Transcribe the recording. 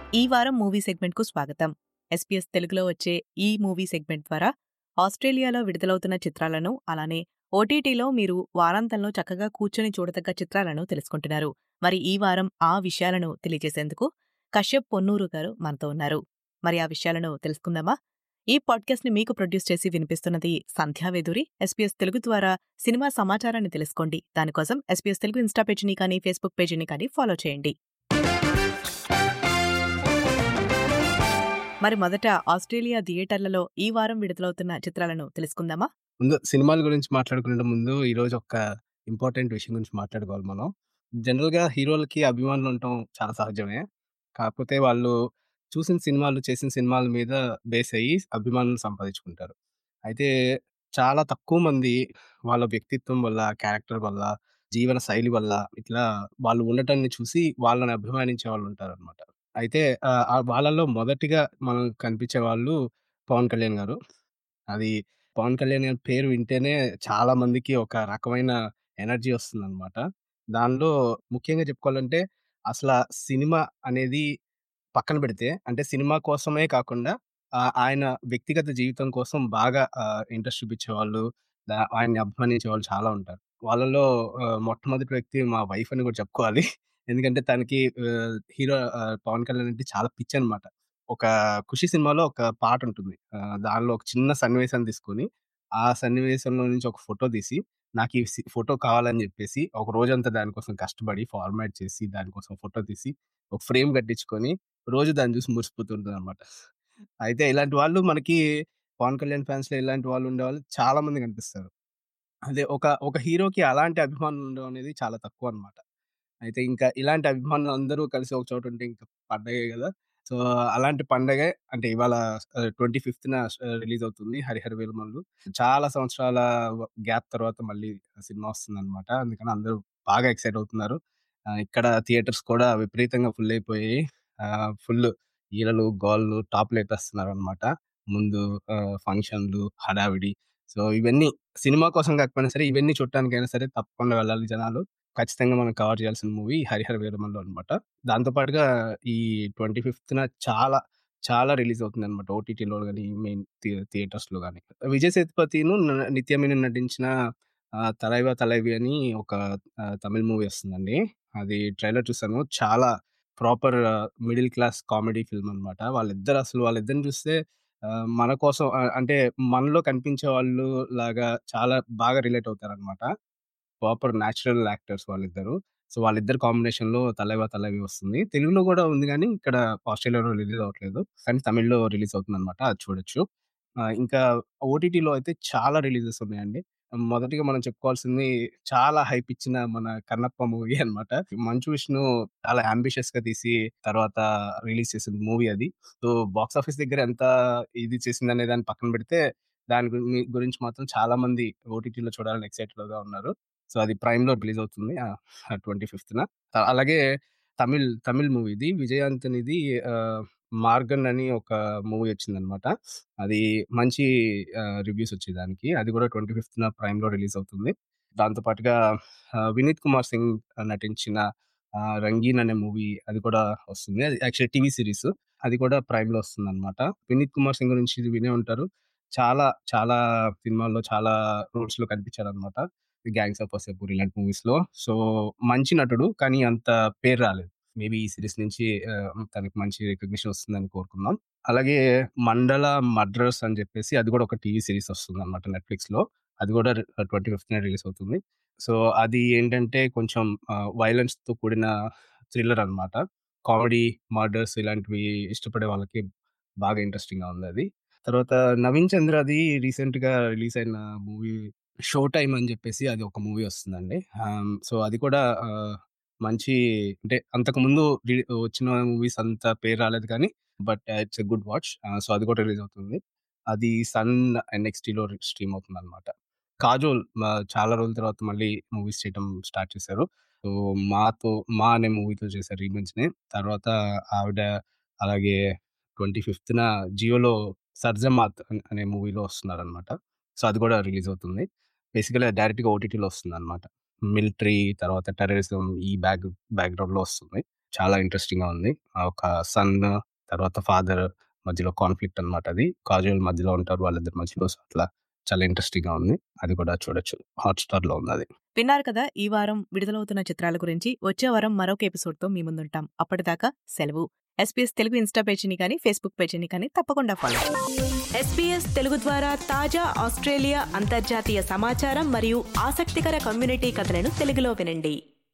ఈ వారం మూవీ సెగ్మెంట్కు స్వాగతం ఎస్పీఎస్ తెలుగులో వచ్చే ఈ మూవీ సెగ్మెంట్ ద్వారా ఆస్ట్రేలియాలో విడుదలవుతున్న చిత్రాలను అలానే ఓటీటీలో మీరు వారాంతంలో చక్కగా కూర్చొని చూడదగ్గ చిత్రాలను తెలుసుకుంటున్నారు మరి ఈ వారం ఆ విషయాలను తెలియజేసేందుకు కశ్యప్ పొన్నూరు గారు మనతో ఉన్నారు మరి ఆ విషయాలను తెలుసుకుందామా ఈ పాడ్కాస్ట్ ని మీకు ప్రొడ్యూస్ చేసి వినిపిస్తున్నది సంధ్యావేదూరి ఎస్పీఎస్ తెలుగు ద్వారా సినిమా సమాచారాన్ని తెలుసుకోండి దానికోసం ఎస్పీఎస్ తెలుగు ఇన్స్టా పేజీని కానీ ఫేస్బుక్ పేజీని కానీ ఫాలో చేయండి మరి మొదట ఆస్ట్రేలియా థియేటర్లలో ఈ వారం విడుదలవుతున్న చిత్రాలను తెలుసుకుందామా ముందు సినిమాల గురించి మాట్లాడుకునే ముందు ఈ రోజు ఒక ఇంపార్టెంట్ విషయం గురించి మాట్లాడుకోవాలి మనం జనరల్ గా హీరోలకి అభిమానులు ఉండటం చాలా సహజమే కాకపోతే వాళ్ళు చూసిన సినిమాలు చేసిన సినిమాల మీద బేస్ అయ్యి అభిమానులు సంపాదించుకుంటారు అయితే చాలా తక్కువ మంది వాళ్ళ వ్యక్తిత్వం వల్ల క్యారెక్టర్ వల్ల జీవన శైలి వల్ల ఇట్లా వాళ్ళు ఉండటాన్ని చూసి వాళ్ళని అభిమానించే వాళ్ళు ఉంటారు అనమాట అయితే ఆ, ఆ వాళ్ళలో మొదటిగా మనం కనిపించే వాళ్ళు పవన్ కళ్యాణ్ గారు అది పవన్ కళ్యాణ్ గారి పేరు వింటేనే చాలా మందికి ఒక రకమైన ఎనర్జీ వస్తుంది అనమాట దానిలో ముఖ్యంగా చెప్పుకోవాలంటే అసలు ఆ సినిమా అనేది పక్కన పెడితే అంటే సినిమా కోసమే కాకుండా ఆ, ఆయన వ్యక్తిగత జీవితం కోసం బాగా ఇంట్రెస్ట్ చూపించే వాళ్ళు దా- ఆయన్ని అభిమానించే వాళ్ళు చాలా ఉంటారు వాళ్ళలో ఆ, మొట్టమొదటి వ్యక్తి మా వైఫ్ అని కూడా చెప్పుకోవాలి ఎందుకంటే తనకి ఆ, హీరో ఆ, పవన్ కళ్యాణ్ అంటే చాలా పిచ్చి అనమాట ఒక ఖుషి సినిమాలో ఒక పాట ఉంటుంది ఆ, దానిలో ఒక చిన్న సన్నివేశం తీసుకొని ఆ సన్నివేశంలో నుంచి ఒక ఫోటో తీసి నాకు ఈ సి- ఫోటో కావాలని చెప్పేసి ఒక రోజంతా దానికోసం కష్టపడి ఫార్మాట్ చేసి దానికోసం ఫోటో తీసి ఒక ఫ్రేమ్ కట్టించుకొని రోజు దాన్ని చూసి మురిసిపోతుంటుంది అనమాట అయితే ఇలాంటి వాళ్ళు మనకి పవన్ కళ్యాణ్ ఫ్యాన్స్ లో ఇలాంటి వాళ్ళు ఉండేవాళ్ళు చాలా మంది కనిపిస్తారు అదే ఒక ఒక హీరోకి అలాంటి అభిమానులు ఉండడం అనేది చాలా తక్కువ అన్నమాట అయితే ఇంకా ఇలాంటి అభిమానులు అందరూ కలిసి ఒక చోట ఉంటే ఇంకా పండగే కదా సో అలాంటి పండగే అంటే ఇవాళ ట్వంటీ ఫిఫ్త్ న రిలీజ్ అవుతుంది హరిహర వేలుమల్లు చాలా సంవత్సరాల గ్యాప్ తర్వాత మళ్ళీ సినిమా వస్తుంది అనమాట అందుకని అందరూ బాగా ఎక్సైట్ అవుతున్నారు ఆ, ఇక్కడ థియేటర్స్ కూడా విపరీతంగా ఫుల్ అయిపోయి ఫుల్ ఈలలు గోళ్ళు టాప్ లేపేస్తున్నారు అనమాట ముందు ఆ, ఫంక్షన్లు హడావిడి సో ఇవన్నీ సినిమా కోసం కాకపోయినా సరే ఇవన్నీ చూడటానికైనా సరే తప్పకుండా వెళ్ళాలి జనాలు ఖచ్చితంగా మనం కవర్ చేయాల్సిన మూవీ హరిహర వీరమల్లు అనమాట దాంతో పాటుగా ఈ ట్వంటీ ఫిఫ్త్ న చాలా చాలా రిలీజ్ అవుతుంది అనమాట ఓటీటీలో కానీ మెయిన్ థియేటర్స్ లో కానీ విజయ్ సేతుపతిను న- నిత్యమేని నటించిన ఆ, తలైవా తలైవి అని ఒక ఆ, తమిళ మూవీ వస్తుందండి అది ట్రైలర్ చూసాను చాలా proper middle class comedy film అన్నమాట వాళ్ళిద్దరు అసలు వాళ్ళిద్దరిని చూస్తే ఆ, మన కోసం ఆ, అంటే మనలో కనిపించే వాళ్ళు లాగా చాలా బాగా రిలేట్ అవుతారు అనమాట ప్రాపర్ న్యాచురల్ యాక్టర్స్ వాళ్ళిద్దరు సో వాళ్ళిద్దరు కాంబినేషన్ లో తలైవా తలైవి వస్తుంది తెలుగులో కూడా ఉంది కానీ ఇక్కడ ఆస్ట్రేలియాలో రిలీజ్ అవ్వట్లేదు కానీ తమిళ్లో రిలీజ్ అవుతుంది అనమాట అది చూడొచ్చు ఆ, ఇంకా ఓటీటీలో అయితే చాలా రిలీజెస్ ఉన్నాయండి మొదటిగా మనం చెప్పుకోవాల్సింది చాలా హైప్ ఇచ్చిన మన కన్నప్ప మూవీ అన్నమాట మంచు విష్ణు చాలా అంబిషియస్ గా తీసి తర్వాత రిలీజ్ చేసిన మూవీ అది సో బాక్స్ ఆఫీస్ దగ్గర ఎంత ఇది చేసింది అనే దాన్ని పక్కన పెడితే దాని గురి- గురించి మాత్రం చాలా మంది ఓటీటీలో చూడాలని ఎక్సైటెడ్ గా ఉన్నారు సో అది ప్రైమ్ లో రిలీజ్ అవుతుంది ట్వంటీ ఫిఫ్త్ న త- అలాగే తమిళ్ తమిళ్ మూవీ ఇది విజయాంతనిది మార్గన్ అని ఒక మూవీ వచ్చింది అనమాట అది మంచి రివ్యూస్ వచ్చాయి దానికి అది కూడా ట్వంటీ ఫిఫ్త్ న ప్రైమ్ లో రిలీజ్ అవుతుంది దాంతో పాటుగా ఆ, వినీత్ కుమార్ సింగ్ నటించిన ఆ, రంగీన్ అనే మూవీ అది కూడా వస్తుంది అది యాక్చువల్లీ టీవీ సిరీస్ అది కూడా ప్రైమ్ లో వస్తుంది అనమాట వినీత్ కుమార్ సింగ్ గురించి ఇది వినే ఉంటారు చాలా చాలా సినిమాల్లో చాలా రోల్స్ లో కనిపించారు అనమాట గ్యాంగ్స్ ఆఫ్ వసేపూర్ ఇలాంటి మూవీస్ లో సో మంచి నటుడు కానీ అంత పేరు రాలేదు మేబీ ఈ సిరీస్ నుంచి ఆ, తనకి మంచి రికగ్నిషన్ వస్తుందని కోరుకుందాం అలాగే మండల మడ్రస్ అని చెప్పేసి అది కూడా ఒక టీవీ సిరీస్ వస్తుంది అనమాట నెట్ఫ్లిక్స్ లో అది కూడా ట్వంటీ ఫిఫ్త్ రిలీజ్ అవుతుంది సో అది ఏంటంటే కొంచెం వైలెన్స్ తో కూడిన థ్రిల్లర్ అన్నమాట కామెడీ మర్డర్స్ ఇలాంటివి ఇష్టపడే వాళ్ళకి బాగా ఇంట్రెస్టింగ్ గా ఉంది అది తర్వాత నవీన్ చంద్రది రీసెంట్ గా రిలీజ్ అయిన మూవీ షో టైమ్ అని చెప్పేసి అది ఒక మూవీ వస్తుందండి సో అది కూడా ఆ, మంచి అంటే అంతకు ముందు రి- వచ్చిన మూవీస్ అంత పేరు రాలేదు కానీ but it's a good watch so అది కూడా రిలీజ్ అవుతుంది అది సన్ ఎన్ఎక్స్టీ లో స్ట్రీమ్ అవుతుంది అనమాట కాజోల్ ఆ, చాలా రోజుల తర్వాత మళ్ళీ మూవీస్ చేయడం స్టార్ట్ చేశారు సో మాతో మా అనే మూవీతో చేశారు రీమెన్స్ ని తర్వాత ఆవిడ అలాగే ట్వంటీ ఫిఫ్త్ న జియోలో సర్జమాత్ అనే- అనే మూవీలో వస్తున్నారు అనమాట సో అది కూడా రిలీజ్ అవుతుంది బేసికల్ డైరెక్ట్ గా ఓటీటీలో వస్తుంది అనమాట మిలిటరీ తర్వాత టెర్రరిజం ఈ బ్యాక్ బ్యాక్గ్రౌండ్ లో వస్తుంది చాలా ఇంట్రెస్టింగ్‌గా ఉంది. ఆ ఒక సన్ తర్వాత ఫాదర్ మధ్యలో కాన్‌ఫ్లిక్ట్ అన్నమాట అది. కాజోల్ మధ్యలో ఉంటారు వాళ్ళిద్దరి మధ్యలో. సో, అట్లా చాలా ఇంట్రెస్టింగ్‌గా ఉంది. అది కూడా చూడొచ్చు. హాట్‌స్టార్‌లో ఉందది. విన్నారు కదా! ఈ వారం విడుదలవుతున్న చిత్రాల గురించి. వచ్చే వారం మరొక ఎపిసోడ్‌తో మీ ముందుంటాం. అప్పటిదాకా సెలవు. ఎస్పీఎస్ తెలుగు ఇన్‌స్టా పేజీని కానీ, ఫేస్‌బుక్ పేజీని కానీ తప్పకుండా ఫాలో అవ్వండి. ఎస్పీఎస్ తెలుగు ద్వారా తాజా ఆస్ట్రేలియా అంతర్జాతీయ సమాచారం మరియు ఆసక్తికర కమ్యూనిటీ కథలను తెలుగులో వినండి.